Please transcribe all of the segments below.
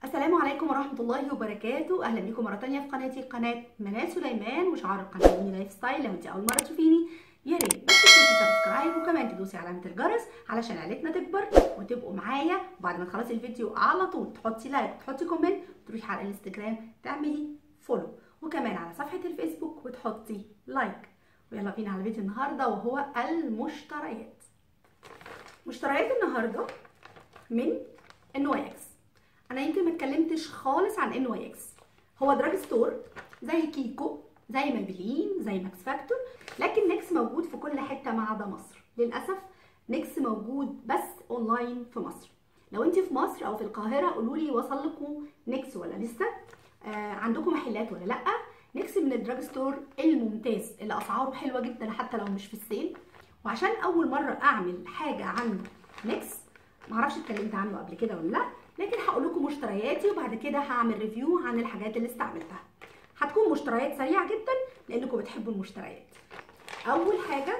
السلام عليكم ورحمة الله وبركاته أهلا بكم مرة تانية في قناتي قناة منال سليمان وشعار القناة ميني لايف ستايل لو انت أول مرة تشوفيني يا ريت بس تدوسي سبسكرايب وكمان تدوسي علامة الجرس علشان عيلتنا تكبر وتبقوا معايا وبعد ما تخلصي الفيديو على طول تحطي لايك وتحطي كومنت وتروحي على الانستجرام تعملي فولو وكمان على صفحة الفيسبوك وتحطي لايك ويلا بينا على فيديو النهاردة وهو المشتريات مشتريات النهاردة من ان واي اكس انا يمكن ما اتكلمتش خالص عن ان واي اكس هو دراج ستور زي كيكو زي مابلين زي ماكس فاكتور لكن نيكس موجود في كل حته ما عدا مصر للاسف نيكس موجود بس اونلاين في مصر لو انت في مصر او في القاهره قولوا لي وصل لكم نيكس ولا لسه آه عندكم محلات ولا لا نيكس من الدراج ستور الممتاز اللي اسعاره حلوه جدا حتى لو مش في السيل وعشان اول مره اعمل حاجه عن نيكس معرفش اتكلمت عنه قبل كده ولا لا لكن هقول لكم مشترياتي وبعد كده هعمل ريفيو عن الحاجات اللي استعملتها هتكون مشتريات سريعه جدا لانكم بتحبوا المشتريات اول حاجه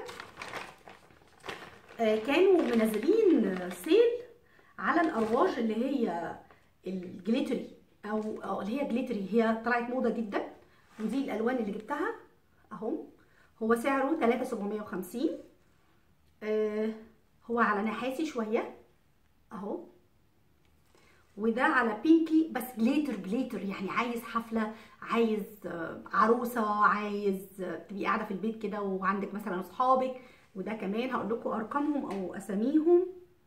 آه كانوا منزلين سيل على الارواج اللي هي الجليتري او او اللي هي جليتري هي طلعت موضه جدا ودي الالوان اللي جبتها اهو هو سعره 3750 آه هو على نحاسي شويه اهو وده على بينكي بس جليتر جليتر يعني عايز حفله عايز عروسه عايز تبقي قاعده في البيت كده وعندك مثلا اصحابك وده كمان هقول لكم ارقامهم او اساميهم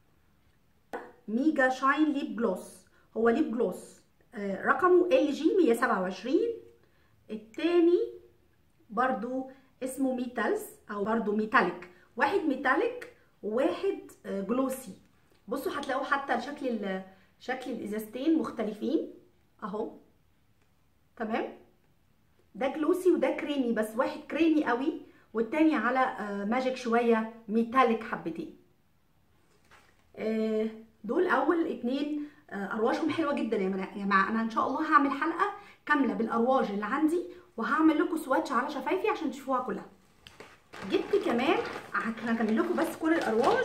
ميجا شاين ليب جلوس هو ليب جلوس رقمه ال جي 127 التاني برضو اسمه ميتالز او برضو ميتاليك واحد ميتاليك وواحد جلوسي بصوا هتلاقوا حتى شكل شكل الازازتين مختلفين اهو تمام ده جلوسي وده كريمي بس واحد كريمي قوي والتاني على ماجيك شويه ميتاليك حبتين دول اول اتنين ارواجهم حلوه جدا يا جماعه انا ان شاء الله هعمل حلقه كامله بالارواج اللي عندي وهعمل لكم سواتش على شفايفي عشان تشوفوها كلها جبت كمان هكمل لكم بس كل الارواج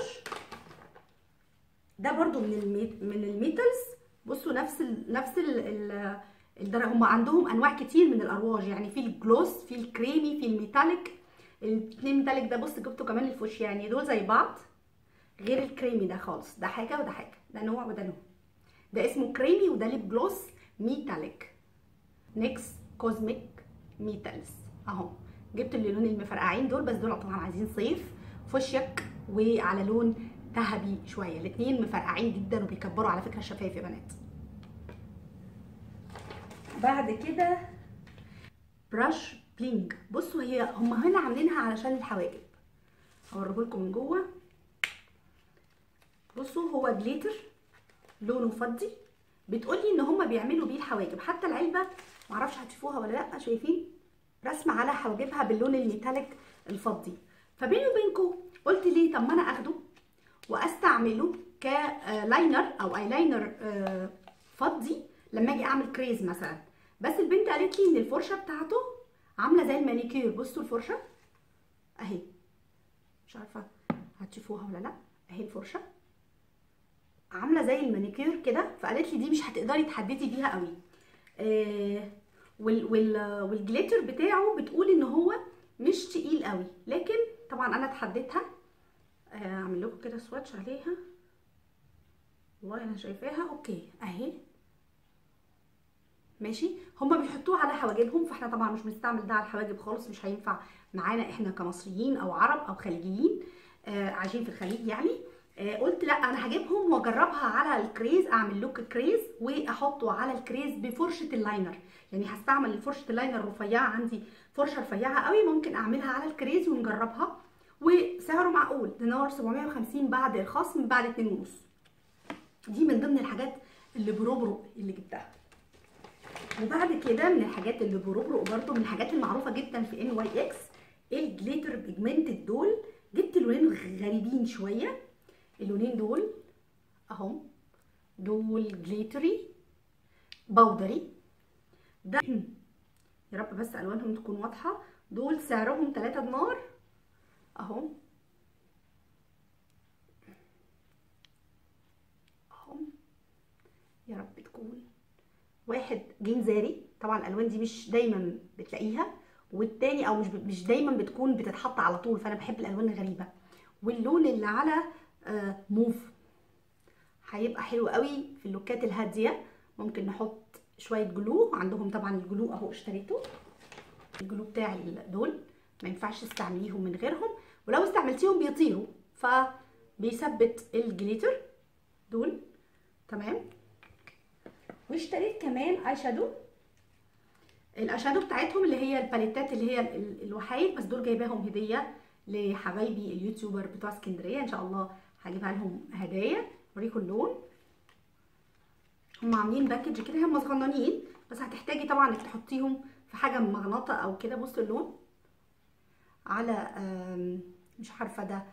ده برضو من الميت من الميتالز بصوا نفس ال نفس ال ال هم عندهم انواع كتير من الارواج يعني في الجلوس في الكريمي في الميتاليك الاثنين ميتاليك ده بص جبته كمان الفوش يعني دول زي بعض غير الكريمي ده خالص ده حاجه وده حاجه ده نوع وده نوع ده اسمه كريمي وده ليب جلوس ميتاليك نيكس كوزميك ميتالز اهو جبت اللون المفرقعين دول بس دول طبعا عايزين صيف فوشيك وعلى لون ذهبي شويه الاثنين مفرقعين جدا وبيكبروا على فكره الشفايف يا بنات بعد كده براش بلينج بصوا هي هم هنا عاملينها علشان الحواجب هوريه لكم من جوه بصوا هو جليتر لونه فضي بتقولي ان هم بيعملوا بيه الحواجب حتى العلبه معرفش هتشوفوها ولا لا شايفين رسمه على حواجبها باللون الميتاليك الفضي فبيني وبينكم قلت ليه طب ما انا اخده واستعمله كلاينر او ايلاينر فضي لما اجي اعمل كريز مثلا بس البنت قالت لي ان الفرشه بتاعته عامله زي المانيكير بصوا الفرشه اهي مش عارفه هتشوفوها ولا لا اهي الفرشه عامله زي المانيكير كده فقالت لي دي مش هتقدري تحددي بيها قوي آه وال وال والجليتر بتاعه بتقول ان هو مش تقيل قوي لكن طبعا انا اتحديتها اعمل لكم كده سواتش عليها والله انا شايفاها اوكي اهي ماشي هما بيحطوه على حواجبهم فاحنا طبعا مش بنستعمل ده على الحواجب خالص مش هينفع معانا احنا كمصريين او عرب او خليجيين آه عايشين في الخليج يعني آه قلت لا انا هجيبهم واجربها على الكريز اعمل لوك كريز واحطه على الكريز بفرشه اللاينر يعني هستعمل فرشه اللاينر الرفيعه عندي فرشه رفيعه قوي ممكن اعملها على الكريز ونجربها وسعره معقول دينار 750 بعد الخصم بعد 2 ونص دي من ضمن الحاجات اللي بربرق اللي جبتها وبعد كده من الحاجات اللي بربرق برضو من الحاجات المعروفه جدا في ان واي اكس الجليتر بيجمنتد دول جبت لونين غريبين شويه اللونين دول اهو دول جليتري بودري ده يا رب بس الوانهم تكون واضحه دول سعرهم 3 دينار اهو اهو يا رب تكون واحد جنزاري طبعا الالوان دي مش دايما بتلاقيها والتاني او مش مش دايما بتكون بتتحط على طول فانا بحب الالوان الغريبه واللون اللي على آه موف هيبقى حلو قوي في اللوكات الهاديه ممكن نحط شويه جلو عندهم طبعا الجلو اهو اشتريته الجلو بتاع دول ما ينفعش تستعمليهم من غيرهم ولو استعملتيهم بيطيروا فبيثبت الجليتر دول تمام واشتريت كمان اي شادو الاي شادو بتاعتهم اللي هي الباليتات اللي هي الوحايد بس دول جايباهم هديه لحبايبي اليوتيوبر بتوع اسكندريه ان شاء الله هجيبها لهم هدايا اوريكم اللون هم عاملين باكج كده هم صغننين بس هتحتاجي طبعا انك تحطيهم في حاجه مغناطه او كده بصوا اللون على مش عارفه ده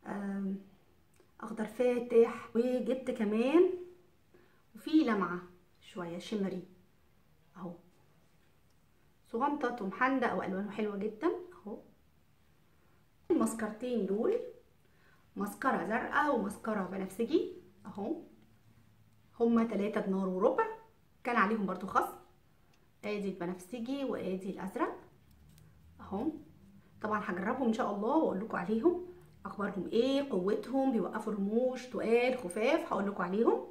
اخضر فاتح وجبت كمان وفي لمعه شويه شمري اهو صغنطط ومحندق والوانه حلوه جدا اهو المسكرتين دول مسكره زرقاء ومسكره بنفسجي اهو هما تلاتة دينار وربع كان عليهم برضو خصم ادي البنفسجي وادي الازرق اهو طبعا هجربهم ان شاء الله واقول لكم عليهم اخبارهم ايه قوتهم بيوقفوا رموش تقال خفاف هقول لكم عليهم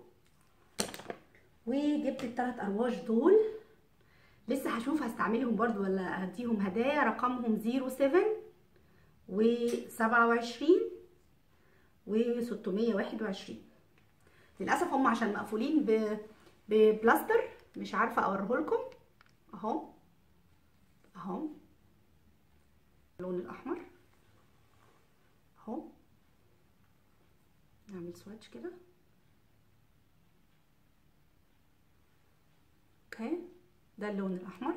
وجبت الثلاث ارواش دول لسه هشوف هستعملهم برضو ولا هديهم هدايا رقمهم 07 و 27 و 621 للاسف هم عشان مقفولين ب ببلاستر مش عارفه اوريه لكم اهو اهو اللون الاحمر اهو نعمل سواتش كده اوكي ده اللون الاحمر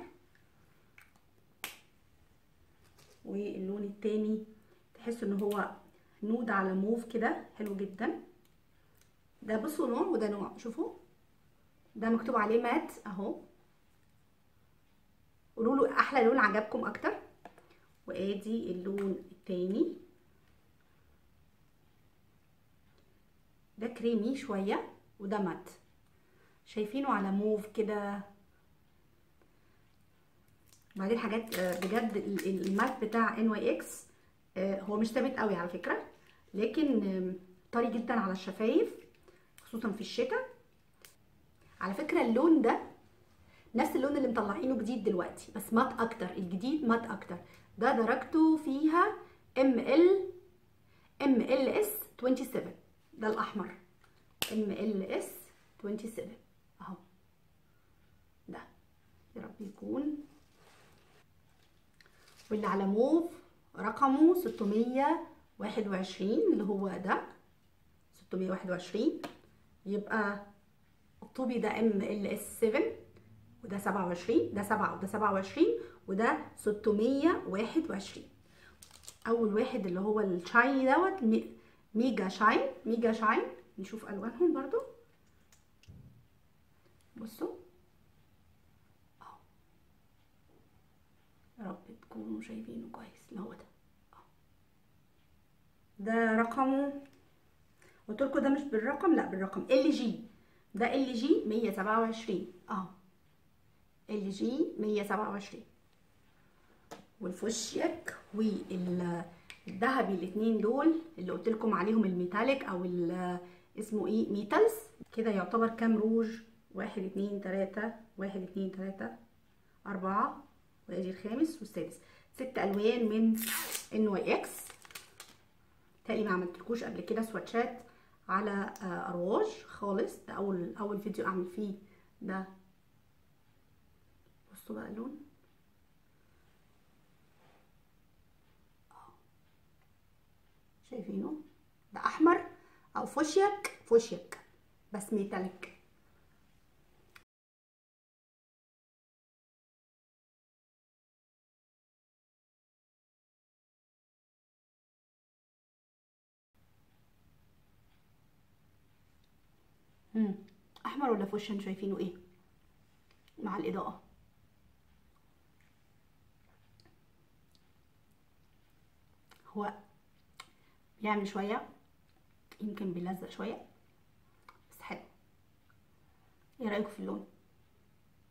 واللون التاني تحس ان هو نود على موف كده حلو جدا ده بصوا نوع وده نوع شوفوا ده مكتوب عليه مات اهو قولوا له احلى لون عجبكم اكتر وادي اللون التاني ده كريمي شويه وده مات شايفينه على موف كده بعدين حاجات بجد المات بتاع ان واي اكس هو مش ثابت قوي على فكره لكن طري جدا على الشفايف خصوصا في الشتاء على فكره اللون ده نفس اللون اللي مطلعينه جديد دلوقتي بس مات اكتر الجديد مات اكتر ده درجته فيها ام ال ام ال اس 27 ده الاحمر ام ال اس 27 اهو ده يا رب يكون واللي على موف رقمه 621 اللي هو ده 621 يبقى الطوبي ده ام ال اس 7 وده 27 ده 7 وده 27 وده 621 اول واحد اللي هو الشايني دوت ميجا شاين ميجا شاين نشوف الوانهم برضو بصوا اهو يا رب تكونوا شايفينه كويس اللي هو ده اهو ده رقمه قلت لكم ده مش بالرقم لا بالرقم ال جي ده ال جي 127 اهو ال جي 127 والفوشيك والذهبي الاثنين دول اللي قلت لكم عليهم الميتاليك او اسمه ايه ميتالز كده يعتبر كام روج واحد اتنين تلاتة واحد اتنين تلاتة أربعة وادي الخامس والسادس ست ألوان من ان واي اكس تقريبا ما عملتلكوش قبل كده سواتشات على أرواج خالص ده أول أول فيديو أعمل فيه ده بصوا بقى اللون شايفينه ده احمر او فوشيك فوشيك بس ميتاليك مم. احمر ولا فوشن شايفينه ايه مع الاضاءه هو بيعمل شويه يمكن بيلزق شويه بس حلو ايه رايكم في اللون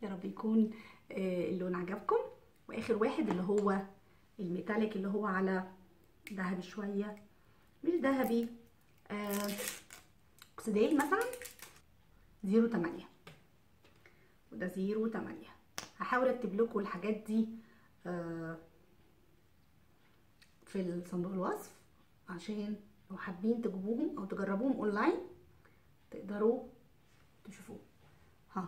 يا رب يكون آه، اللون عجبكم واخر واحد اللي هو الميتاليك اللي هو على ذهبي شويه مش ذهبي آه اوكسيديل مثلا زيرو تمانية وده زيرو تمانية هحاول اكتب لكم الحاجات دي آه في الصندوق الوصف عشان لو حابين تجيبوهم او تجربوهم اونلاين تقدروا تشوفوه ها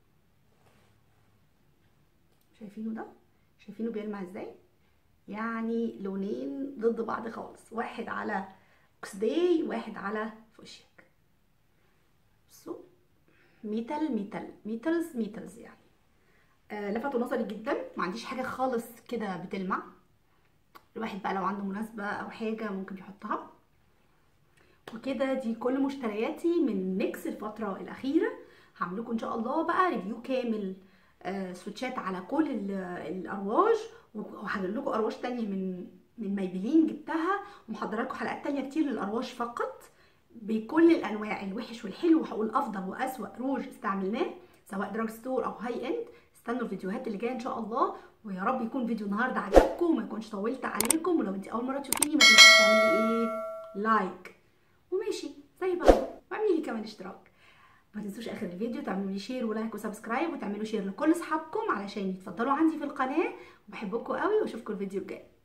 شايفينه ده شايفينه بيلمع ازاي يعني لونين ضد بعض خالص واحد على اوكسداي واحد على فوشيك بصوا ميتال ميتال ميتالز ميتالز يعني آه لفتوا نظري جدا ما عنديش حاجه خالص كده بتلمع الواحد بقى لو عنده مناسبه او حاجه ممكن يحطها وكده دي كل مشترياتي من ميكس الفتره الاخيره هعمل لكم ان شاء الله بقى ريفيو كامل آه سويتشات على كل الارواج وهجيب لكم ارواج تانية من من مايبلين جبتها ومحضره لكم حلقات تانية كتير للارواج فقط بكل الانواع الوحش والحلو وهقول افضل واسوأ روج استعملناه سواء دراج ستور او هاي اند استنوا الفيديوهات اللي جايه ان شاء الله ويا رب يكون فيديو النهارده عجبكم وما يكونش طولت عليكم ولو انت اول مره تشوفيني ما تنسيش تعملي ايه لايك وماشي زي بعض واعملي لي كمان اشتراك ما تنسوش اخر الفيديو تعملوا لي شير ولايك وسبسكرايب وتعملوا شير لكل اصحابكم علشان يتفضلوا عندي في القناه وبحبكم قوي واشوفكم الفيديو الجاي